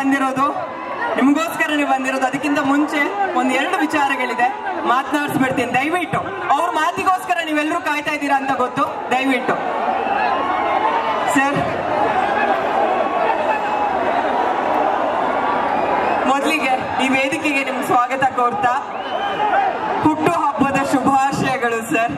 ಬಂದಿರೋದು ನಿಮಗೋಸ್ಕರನೇ ಬಂದಿರೋದು ಅದಕ್ಕಿಂತ ಮುಂಚೆ ಒಂದ್ ಎರಡು ವಿಚಾರಗಳಿದೆ ಮಾತನಾಡಿಸ್ಬಿಡ್ತೀನಿ ದಯವಿಟ್ಟು ಅವ್ರ ಮಾತಿಗೋಸ್ಕರ ನೀವೆಲ್ಲರೂ ಕಾಯ್ತಾ ಇದ್ದೀರಾ ಅಂತ ಗೊತ್ತು ದಯವಿಟ್ಟು ಸರ್ ಮೊದಲಿಗೆ ಈ ವೇದಿಕೆಗೆ ನಿಮ್ಗೆ ಸ್ವಾಗತ ಕೋರ್ತಾ ಹುಟ್ಟು ಹಬ್ಬದ ಶುಭಾಶಯಗಳು ಸರ್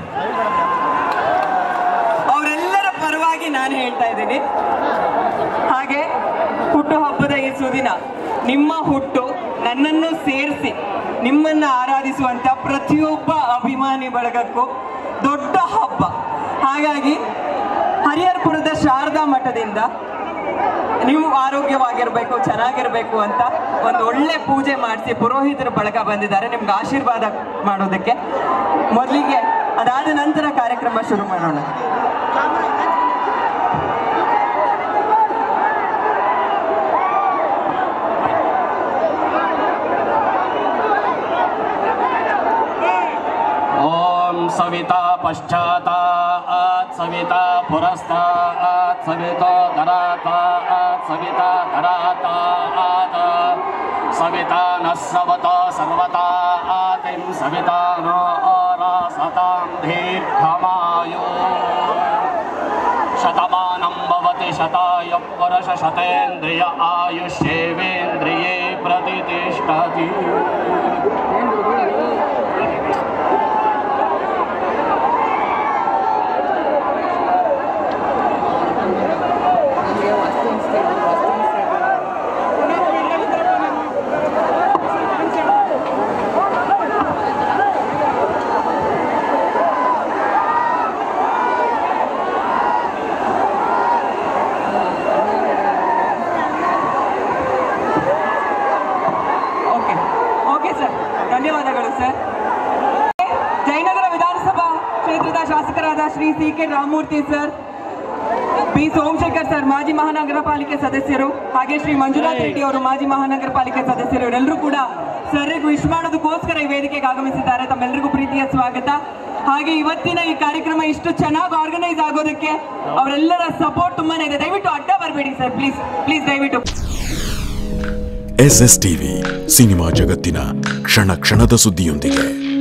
ಅವರೆಲ್ಲರ ಪರವಾಗಿ ನಾನು ಹೇಳ್ತಾ ಇದ್ದೀನಿ ಹಾಗೆ ಹುಟ್ಟು ಹಬ್ಬದ ಈ ಸುದಿನ ನಿಮ್ಮ ಹುಟ್ಟು ನನ್ನನ್ನು ಸೇರಿಸಿ ನಿಮ್ಮನ್ನ ಆರಾಧಿಸುವಂತ ಪ್ರತಿಯೊಬ್ಬ ಅಭಿಮಾನಿ ಬಳಗಕ್ಕೂ ದೊಡ್ಡ ಹಬ್ಬ ಹಾಗಾಗಿ ಹರಿಹರಪುರದ ಶಾರದಾ ಮಠದಿಂದ ನೀವು ಆರೋಗ್ಯವಾಗಿರ್ಬೇಕು ಚೆನ್ನಾಗಿರ್ಬೇಕು ಅಂತ ಒಂದು ಒಳ್ಳೆ ಪೂಜೆ ಮಾಡಿಸಿ ಪುರೋಹಿತರ ಬಳಗ ಬಂದಿದ್ದಾರೆ ನಿಮ್ಗೆ ಆಶೀರ್ವಾದ ಮಾಡೋದಕ್ಕೆ ಮೊದಲಿಗೆ ಅದಾದ ನಂತರ ಕಾರ್ಯಕ್ರಮ ಶುರು ಮಾಡೋಣ ॐ सविता पश्चातात् सविता पुरस्तात् सवितो धरातात् सविता धरातात् सविता नः सवतो सर्वता आतिं सविता नो आरासतां दीर्घमायु शतमानं भवति शताय पुरुषशतेन्द्रिय आयुष्येवेन्द्रिये प्रतितिष्ठति ಓಕೆ ಓಕೆ ಸರ್ ಧನ್ಯವಾದಗಳು ಸರ್ ಜಯನಗರ ವಿಧಾನಸಭಾ ಕ್ಷೇತ್ರದ ಶಾಸಕರಾದ Shri C K Ramamurthy sir B Somashekar sir ಮಾಜಿ ಮಹಾನಗರ ಪಾಲಿಕೆ ಸದಸ್ಯರು ಹಾಗೆ ಶ್ರೀ ಮಂಜುನಾಥ್ ರೆಡ್ಡಿ ಅವರು ಮಾಜಿ ಮಹಾನಗರ ಪಾಲಿಕೆ ಸದಸ್ಯರು ಇವರೆಲ್ಲರೂ ಕೂಡ ಸರ್ಗೆ ವಿಶ್ ಮಾಡೋದಕ್ಕೋಸ್ಕರ ಈ ವೇದಿಕೆಗೆ ಆಗಮಿಸಿದ್ದಾರೆ ತಮ್ಮೆಲ್ಲರಿಗೂ ಪ್ರೀತಿಯ ಸ್ವಾಗತ ಹಾಗೆ ಇವತ್ತಿನ ಈ ಕಾರ್ಯಕ್ರಮ ಇಷ್ಟು ಚೆನ್ನಾಗಿ ಆರ್ಗನೈಸ್ ಆಗೋದಕ್ಕೆ ಅವರೆಲ್ಲರ ಸಪೋರ್ಟ್ ತುಂಬಾನೇ ಇದೆ ದಯವಿಟ್ಟು ಅಡ್ಡ ಬರಬೇಡಿ ಸರ್ ಪ್ಲೀಸ್ ಪ್ಲೀಸ್ ದಯವಿಟ್ಟು ಎಸ್ ಎಸ್ ಟಿವಿ ಸಿನಿಮಾ ಜಗತ್ತಿನ ಕ್ಷಣ ಕ್ಷಣದ ಸುದ್ದಿಯೊಂದಿಗೆ